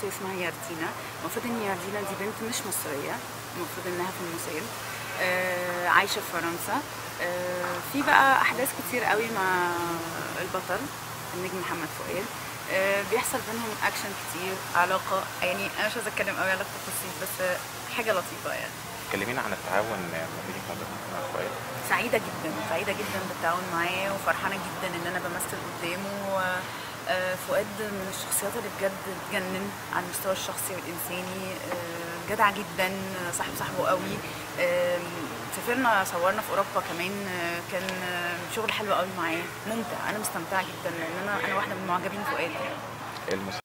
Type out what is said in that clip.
شخصيه اسمها ياردينا المفروض ان ياردينا دي بنت مش مصريه المفروض انها في الموساد آه، عايشه في فرنسا آه، في بقى احداث كتير قوي مع البطل النجم محمد فؤاد آه، بيحصل بينهم اكشن كتير علاقه يعني انا مش عايزه اتكلم قوي على التفاصيل بس حاجه لطيفه يعني كلمينا عن التعاون ما بينك وما بين محمد فؤاد سعيده جدا سعيده جدا بالتعاون معاه وفرحانه جدا ان انا بمثل قدامه آه، فؤاد من الشخصيات اللي بجد تجنن على المستوى الشخصي والانساني آه، جدع جدا آه، صاحب صاحبه قوي آه، سافرنا صورنا في اوروبا كمان آه، كان آه، شغل حلو قوي معاه ممتع انا مستمتعه جدا لان انا انا واحده من معجبين فؤاد يعني المسلسل